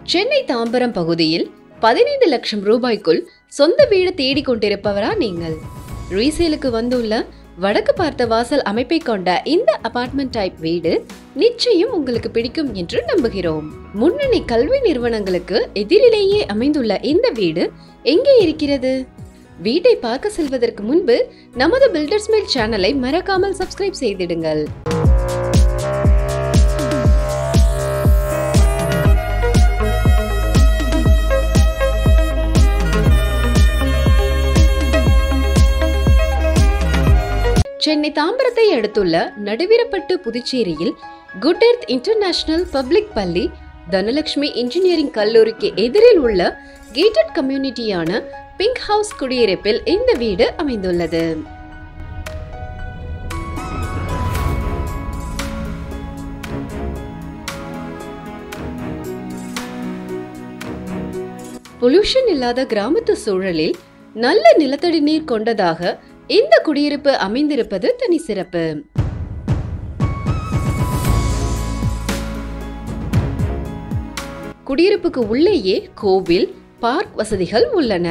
சென்னை தாம்பரம் பகுதியில் பதினைந்து லட்சம் ரூபாய்க்குள் சொந்த வீடு தேடிக் கொண்டிருப்பவரா நீங்கள் ரீசேலுக்கு வந்துள்ள வடக்கு பார்த்த வாசல் அமைப்பை கொண்ட இந்த அபார்ட்மெண்ட் டைப் வீடு நிச்சயம் உங்களுக்கு பிடிக்கும் என்று நம்புகிறோம் முன்னணி கல்வி நிறுவனங்களுக்கு எதிரிலேயே அமைந்துள்ள இந்த வீடு எங்கே இருக்கிறது வீட்டை பார்க்க செல்வதற்கு முன்பு நமது பில்டர்ஸ் மேல் சேனலை மறக்காமல் சப்ஸ்கிரைப் செய்திடுங்கள் சென்னை தாம்பரத்தை அடுத்துள்ள நடுவிரப்பட்டு புதுச்சேரியில் குட் எர்த் இன்டர்நேஷனல் பப்ளிக் பள்ளி தனலட்சுமி இன்ஜினியரிங் கல்லூரிக்கு எதிரில் உள்ள கேட்டட் கம்யூனிட்டியான பிங்க் ஹவுஸ் குடியிருப்பில் இந்த வீடு அமைந்துள்ளது பொல்யூஷன் இல்லாத கிராமத்து சூழலில் நல்ல நிலத்தடி நீர் கொண்டதாக இந்த குடியிருப்பு அமைந்திருப்பது தனி சிறப்பு குடியிருப்புக்கு உள்ளேயே கோவில் பார்க் வசதிகள் உள்ளன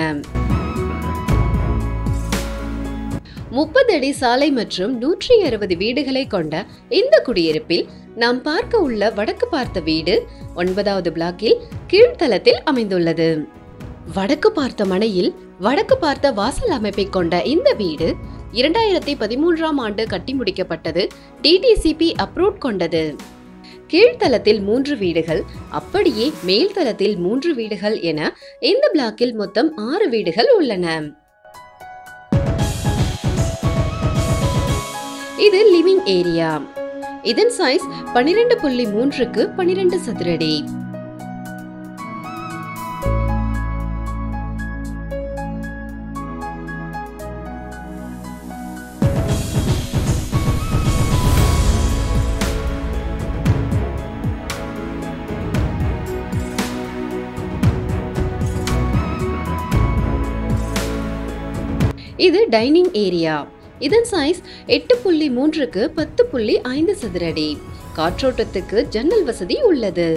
முப்பது அடி சாலை மற்றும் நூற்றி அறுபது வீடுகளை கொண்ட இந்த குடியிருப்பில் நாம் பார்க்க உள்ள வடக்கு பார்த்த வீடு ஒன்பதாவது பிளாக்கில் கீழ்த்தளத்தில் அமைந்துள்ளது வடக்கு பார்த்த மனையில் வடக்கு பார்த்த வாசல் அமைப்பை கொண்ட இந்த வீடு இரண்டாயிரத்தி பதிமூன்றாம் ஆண்டு கட்டி முடிக்கப்பட்டது டிடிசிபி அப்ரூவ் கொண்டது கீழ்த்தளத்தில் மூன்று வீடுகள் அப்படியே மேல்தளத்தில் மூன்று வீடுகள் என இந்த பிளாக்கில் மொத்தம் ஆறு வீடுகள் உள்ளன இது லிவிங் ஏரியா இதன் சைஸ் பனிரெண்டு புள்ளி மூன்றுக்கு பனிரெண்டு சதுரடி இது டைனிங் ஏரியா இதன் சைஸ் எட்டு புள்ளி மூன்றுக்கு பத்து புள்ளி ஐந்து சதுரடி காற்றோட்டத்துக்கு ஜன்னல் வசதி உள்ளது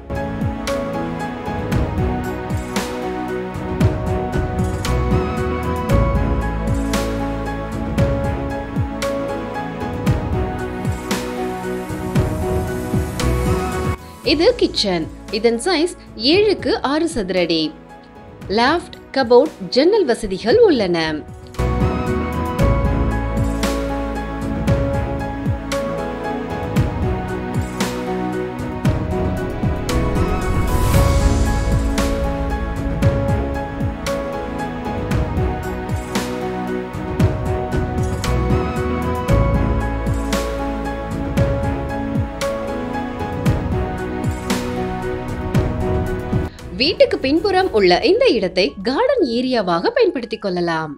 இது கிச்சன் இதன் சைஸ் ஏழுக்கு ஆறு சதுரடி லாஃப்ட் கபோர்ட் ஜன்னல் வசதிகள் உள்ளன வீட்டுக்கு பின்புறம் உள்ள இந்த இடத்தை கார்டன் ஏரியாவாக பயன்படுத்திக் கொள்ளலாம்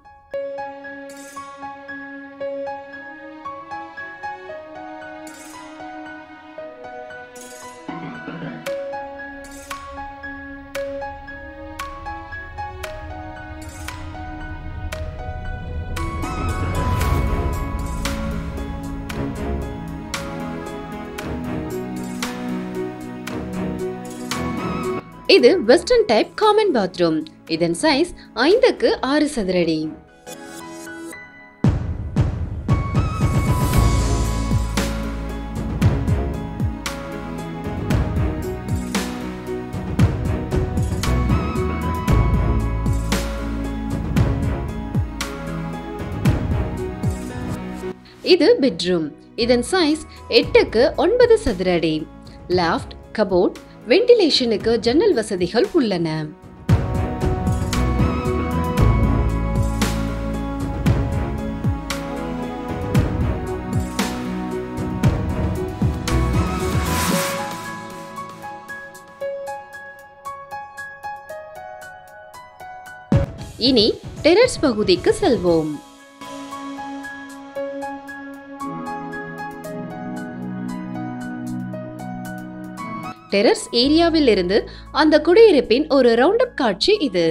இது வெஸ்டர்ன் டைப் காமன் பாத்ரூம் இதன் சைஸ் ஐந்துக்கு ஆறு சதுரடி இது பெட்ரூம் இதன் சைஸ் எட்டுக்கு ஒன்பது சதுரடி லாஃப்ட் கபோர்ட் வென்டிலேஷனுக்கு ஜன்னல் வசதிகள் உள்ளன இனி டெரஸ் பகுதிக்கு செல்வோம் டெரஸ் ஏரியாவில் இருந்து அந்த குடியிருப்பின் ஒரு ரவுண்ட் அப் காட்சி இது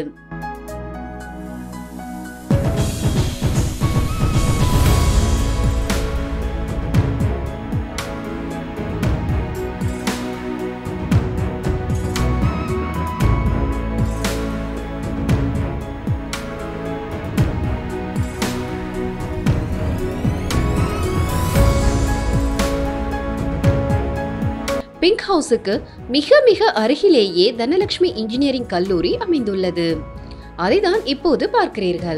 பிங்க் ஹவுஸுக்கு மிக மிக அருகிலேயே தனலட்சுமி இன்ஜினியரிங் கல்லூரி அமைந்துள்ளது அதைதான் இப்போது பார்க்கிறீர்கள்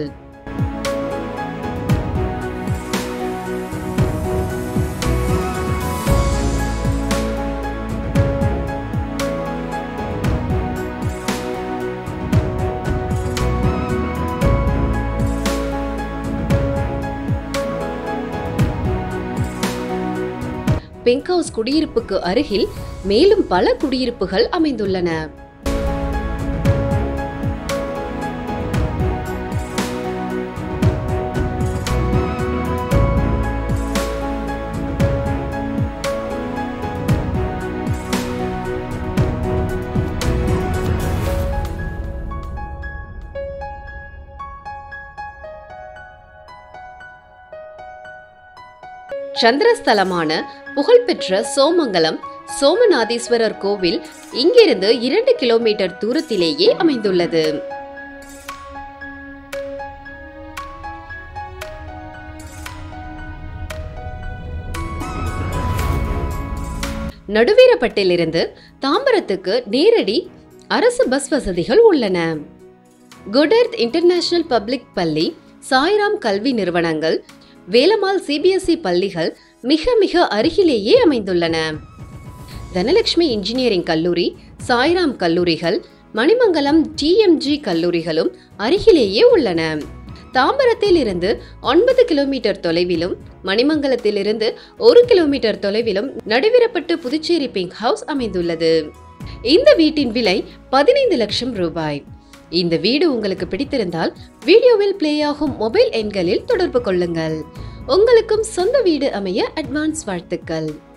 பிங்க் ஹவுஸ் குடியிருப்புக்கு அருகில் மேலும் பல குடியிருப்புகள் அமைந்துள்ளன சந்திரஸ்தலமான புகழ்பெற்ற சோமங்கலம் சோமநாதீஸ்வரர் கோவில் இங்கிருந்து இரண்டு கிலோமீட்டர் தூரத்திலேயே அமைந்துள்ளது நடுவீரப்பட்டிலிருந்து தாம்பரத்துக்கு நேரடி அரசு பஸ் வசதிகள் உள்ளன குடெர்த் இன்டர்நேஷனல் பப்ளிக் பள்ளி சாய்ராம் கல்வி நிறுவனங்கள் வேலம்மாள் சிபிஎஸ்இ பள்ளிகள் மிக மிக அருகிலேயே அமைந்துள்ளன தனலட்சுமி இன்ஜினியரிங் கல்லூரி சாய்ராம் கல்லூரிகள் மணிமங்கலம் டிஎம்ஜி கல்லூரிகளும் அருகிலேயே உள்ளன தாம்பரத்தில் இருந்து ஒன்பது கிலோமீட்டர் தொலைவிலும் மணிமங்கலத்தில் இருந்து ஒரு கிலோமீட்டர் தொலைவிலும் நடுவிரப்பட்டு புதுச்சேரி பிங்க் ஹவுஸ் அமைந்துள்ளது இந்த வீட்டின் விலை பதினைந்து லட்சம் ரூபாய் இந்த வீடு உங்களுக்கு பிடித்திருந்தால் வீடியோவில் பிளே ஆகும் மொபைல் எண்களில் தொடர்பு கொள்ளுங்கள் உங்களுக்கும் சொந்த வீடு அமைய அட்வான்ஸ் வாழ்த்துக்கள்